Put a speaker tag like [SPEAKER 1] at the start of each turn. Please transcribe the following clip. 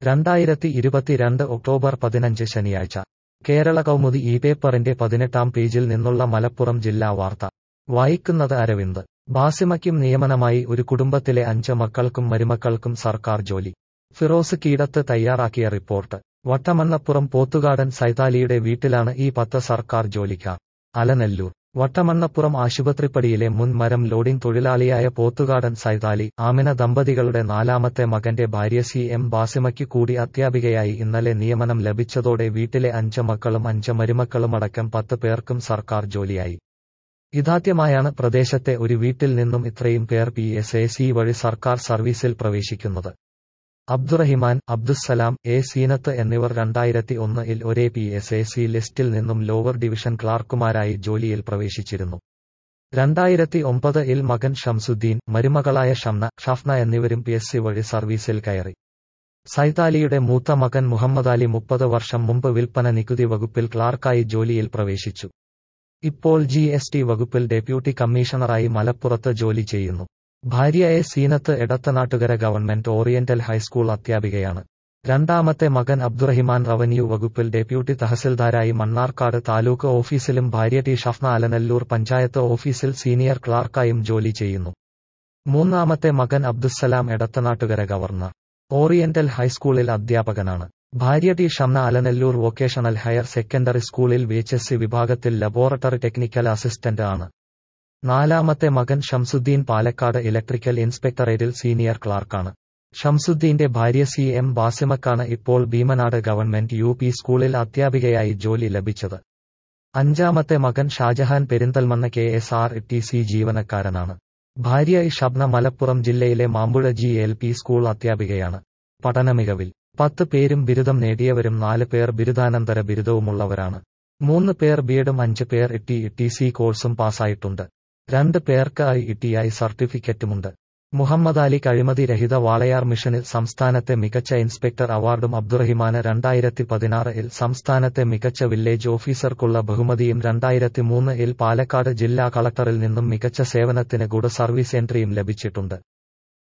[SPEAKER 1] രണ്ടായിരത്തി ഇരുപത്തിരണ്ട് ഒക്ടോബർ പതിനഞ്ച് ശനിയാഴ്ച കേരള കൗമുദി ഈ പേപ്പറിന്റെ പതിനെട്ടാം പേജിൽ നിന്നുള്ള മലപ്പുറം ജില്ലാ വാർത്ത വായിക്കുന്നത് അരവിന്ദ് ബാസിമയ്ക്കും നിയമനമായി ഒരു കുടുംബത്തിലെ അഞ്ച് മക്കൾക്കും മരുമക്കൾക്കും സർക്കാർ ജോലി ഫിറോസ് കീടത്ത് തയ്യാറാക്കിയ റിപ്പോർട്ട് വട്ടമണ്ണപ്പുറം പോത്തുകാടൻ സൈതാലിയുടെ വീട്ടിലാണ് ഈ പത്ത് സർക്കാർ ജോലിക്കാർ അലനെല്ലൂർ വട്ടമണ്ണപ്പുറം ആശുപത്രിപ്പടിയിലെ മുൻ മരം ലോഡിംഗ് തൊഴിലാളിയായ പോത്തുകാടൻ സൈതാലി ആമിന ദമ്പതികളുടെ നാലാമത്തെ മകന്റെ ഭാര്യ സി എം ബാസിമയ്ക്ക് കൂടി അധ്യാപികയായി ഇന്നലെ നിയമനം ലഭിച്ചതോടെ വീട്ടിലെ അഞ്ച് മക്കളും അഞ്ച് മരുമക്കളുമടക്കം പത്ത് പേർക്കും സർക്കാർ ജോലിയായി ഇതാദ്യമായാണ് പ്രദേശത്തെ ഒരു വീട്ടിൽ നിന്നും ഇത്രയും പേർ പി എസ് എ സി വഴി സർക്കാർ സർവീസിൽ പ്രവേശിക്കുന്നത് അബ്ദുറഹിമാൻ അബ്ദുസ്സലാം എ സീനത്ത് എന്നിവർ രണ്ടായിരത്തി ഒന്നിൽ ഒരേ പി എസ് എ സി ലിസ്റ്റിൽ നിന്നും ലോവർ ഡിവിഷൻ ക്ലാർക്കുമാരായി ജോലിയിൽ പ്രവേശിച്ചിരുന്നു രണ്ടായിരത്തി ഒമ്പത് ഇൽ മകൻ ഷംസുദ്ദീൻ മരുമകളായ ഷംന ഷഫ്ന എന്നിവരും പി എസ് സി വഴി സർവീസിൽ കയറി സൈതാലിയുടെ മൂത്ത മകൻ മുഹമ്മദ് മുപ്പത് വർഷം മുമ്പ് വിൽപ്പന നികുതി വകുപ്പിൽ ക്ലാർക്കായി ജോലിയിൽ പ്രവേശിച്ചു ഇപ്പോൾ ജി എസ് ടി വകുപ്പിൽ ഡെപ്യൂട്ടി കമ്മീഷണറായി മലപ്പുറത്ത് ജോലി ചെയ്യുന്നു ഭാര്യയെ Seenath Edathanattukara government oriental high school അധ്യാപികയാണ് രണ്ടാമത്തെ മകൻ അബ്ദുറഹിമാൻ റവന്യൂ വകുപ്പിൽ ഡെപ്യൂട്ടി തഹസിൽദാരായി മണ്ണാർക്കാട് താലൂക്ക് ഓഫീസിലും ഭാര്യ ടി ഷഫ്ന അലനല്ലൂർ പഞ്ചായത്ത് ഓഫീസിൽ സീനിയർ ക്ലാർക്കായും ജോലി ചെയ്യുന്നു മൂന്നാമത്തെ മകൻ അബ്ദുസ്സലാം എടത്തനാട്ടുകര ഗവർണർ ഓറിയന്റൽ ഹൈസ്കൂളിൽ അധ്യാപകനാണ് ഭാര്യ T Shamna Alanallur vocational higher secondary സ്കൂളിൽ വിഎച്ച്എസ്സി വിഭാഗത്തിൽ ലബോറട്ടറി ടെക്നിക്കൽ അസിസ്റ്റന്റ് ആണ് നാലാമത്തെ മകൻ ഷംസുദ്ദീൻ പാലക്കാട് ഇലക്ട്രിക്കൽ ഇൻസ്പെക്ടറേറ്റിൽ സീനിയർ ക്ലാർക്കാണ് ഷംസുദ്ദീന്റെ ഭാര്യ സി എം ബാസിമക്കാണ് ഇപ്പോൾ ഭീമനാട് ഗവൺമെന്റ് യു പി സ്കൂളിൽ അധ്യാപികയായി ജോലി ലഭിച്ചത് അഞ്ചാമത്തെ മകൻ Shajahan Perinthalmanna K S R T C ജീവനക്കാരനാണ് ഭാര്യ ഷബ്ന മലപ്പുറം ജില്ലയിലെ Mampuzha G L P school അധ്യാപികയാണ് പഠനമികവിൽ പത്ത് പേരും ബിരുദം നേടിയവരും നാല് പേർ ബിരുദാനന്തര ബിരുദവുമുള്ളവരാണ് മൂന്ന് പേർ ബിഎഡും അഞ്ച് പേർ ഇട്ടി ടി സി കോഴ്സും പാസ്സായിട്ടുണ്ട് രണ്ട് പേർക്ക് ഐ ഇട്ടിഐ സർട്ടിഫിക്കറ്റുമുണ്ട് മുഹമ്മദ് അലി കഴിമതി രഹിത വാളയാർ മിഷനിൽ സംസ്ഥാനത്തെ മികച്ച ഇൻസ്പെക്ടർ അവാർഡും അബ്ദുറഹിമാന് രണ്ടായിരത്തി പതിനാറിൽ സംസ്ഥാനത്തെ മികച്ച വില്ലേജ് ഓഫീസർക്കുള്ള ബഹുമതിയും രണ്ടായിരത്തി മൂന്നിൽ പാലക്കാട് ജില്ലാ കളക്ടറിൽ നിന്നും മികച്ച സേവനത്തിന് ഗുഡ് സർവീസ് എൻട്രിയും ലഭിച്ചിട്ടുണ്ട്